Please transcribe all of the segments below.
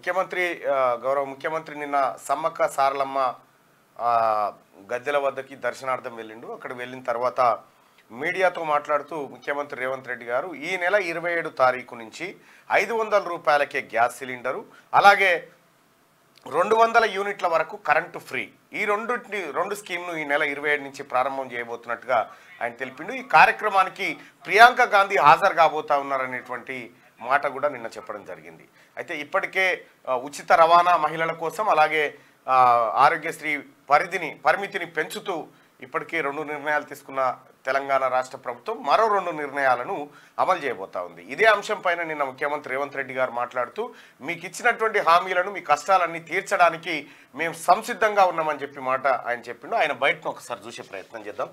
ముఖ్యమంత్రి ఆ, గౌరవ ముఖ్యమంత్రి నిన్న సమ్మక్క సారలమ్మ ఆ, గద్దెల వద్దకి దర్శనార్థం వెళ్ళిండు అక్కడ వెళ్ళిన తర్వాత మీడియాతో మాట్లాడుతూ ముఖ్యమంత్రి రేవంత్ రెడ్డి గారు ఈ నెల ఇరవై ఏడు తారీఖు నుంచి ఐదు వందల రూపాయలకే గ్యాస్ సిలిండరు అలాగే రెండు వందల యూనిట్ల వరకు కరెంటు ఫ్రీ ఈ రెండు రెండు స్కీమ్ను ఈ నెల ఇరవై ఏడు నుంచి ప్రారంభం చేయబోతున్నట్టుగా ఆయన తెలిపిండు ఈ కార్యక్రమానికి ప్రియాంక గాంధీ హాజరు కాబోతా ఉన్నారనేటువంటి మాట కూడా నిన్న చెప్పడం జరిగింది అయితే ఇప్పటికే ఆ, ఉచిత రవాణా మహిళల కోసం అలాగే ఆ, ఆరోగ్యశ్రీ పరిధిని పరిమితిని పెంచుతూ ఇప్పటికే రెండు నిర్ణయాలు తీసుకున్న తెలంగాణ రాష్ట్ర ప్రభుత్వం మరో రెండు నిర్ణయాలను అమలు చేయబోతా ఉంది ఇదే అంశం పైన నిన్న ముఖ్యమంత్రి రేవంత్ రెడ్డి గారు మాట్లాడుతూ మీకు ఇచ్చినటువంటి హామీలను మీ కష్టాలన్నీ తీర్చడానికి మేము సంసిద్ధంగా ఉన్నామని చెప్పి మాట ఆయన చెప్పిండు ఆయన బయటను ఒకసారి చూసే ప్రయత్నం చేద్దాం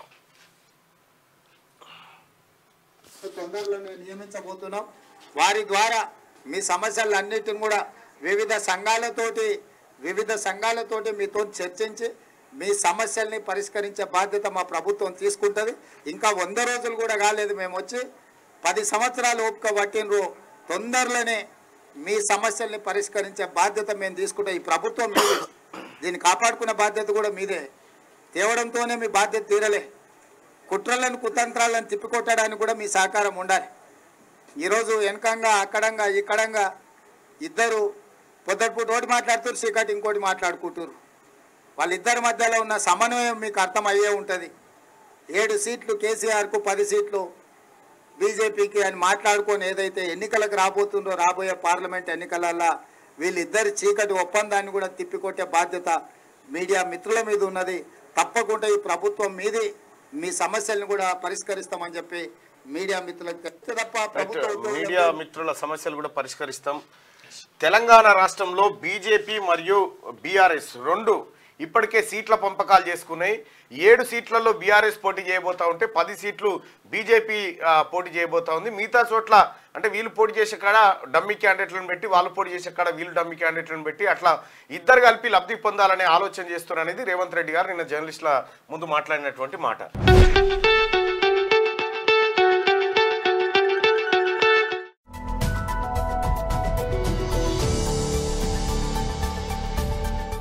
తొందరలో నియమించబోతున్నాం వారి ద్వారా మీ సమస్యలన్నిటిని కూడా వివిధ సంఘాలతోటి వివిధ సంఘాలతోటి మీతో చర్చించి మీ సమస్యల్ని పరిష్కరించే బాధ్యత మా ప్రభుత్వం తీసుకుంటుంది ఇంకా వంద రోజులు కూడా కాలేదు మేము వచ్చి పది సంవత్సరాలు ఓపిక పట్టినరు తొందరలోనే మీ సమస్యల్ని పరిష్కరించే బాధ్యత మేము తీసుకుంటాం ఈ ప్రభుత్వం మీదే దీన్ని కాపాడుకునే బాధ్యత కూడా మీదే తేవడంతోనే మీ బాధ్యత తీరలే కుట్రలను కుతంత్రాలను తిప్పికొట్టడానికి కూడా మీ సహకారం ఉండాలి ఈరోజు వెనకంగా అక్కడంగా ఇక్కడంగా ఇద్దరు పొద్దుపూట ఒకటి మాట్లాడుతారు చీకటి ఇంకోటి మాట్లాడుకుంటారు వాళ్ళిద్దరి మధ్యలో ఉన్న సమన్వయం మీకు అర్థమయ్యే ఉంటుంది ఏడు సీట్లు కేసీఆర్కు పది సీట్లు బీజేపీకి అని మాట్లాడుకొని ఏదైతే ఎన్నికలకు రాబోతుందో రాబోయే పార్లమెంట్ ఎన్నికలల్లో వీళ్ళిద్దరి చీకటి ఒప్పందాన్ని కూడా తిప్పికొట్టే బాధ్యత మీడియా మిత్రుల మీద ఉన్నది తప్పకుండా ఈ ప్రభుత్వం మీది మీ సమస్యలను కూడా పరిష్కరిస్తామని చెప్పి మీడియా మిత్రులకు తెలుసు తప్ప ప్రభుత్వ ఉద్యోగులకు- మీడియా మిత్రుల సమస్యలు కూడా పరిష్కరిస్తాం తెలంగాణ రాష్ట్రంలో బీజేపీ మరియు బీఆర్ఎస్ రెండు ఇప్పటికే సీట్ల పంపకాలు చేసుకున్నాయి ఏడు సీట్లలో బీఆర్ఎస్ పోటీ చేయబోతా ఉంటే పది సీట్లు బీజేపీ పోటీ చేయబోతా ఉంది మిగతా చోట్ల అంటే వీళ్ళు పోటీ చేసే కాడ డమ్మీ క్యాండిడేట్లను పెట్టి వాళ్ళు పోటీ చేసే కాడ వీళ్ళు డమ్మీ క్యాండిడేట్లను పెట్టి అట్లా ఇద్దరు కలిపి లబ్ధి పొందాలనే ఆలోచన చేస్తున్నారు అనేది రేవంత్ రెడ్డి గారు నిన్న జర్నలిస్టుల ముందు మాట్లాడినటువంటి మాట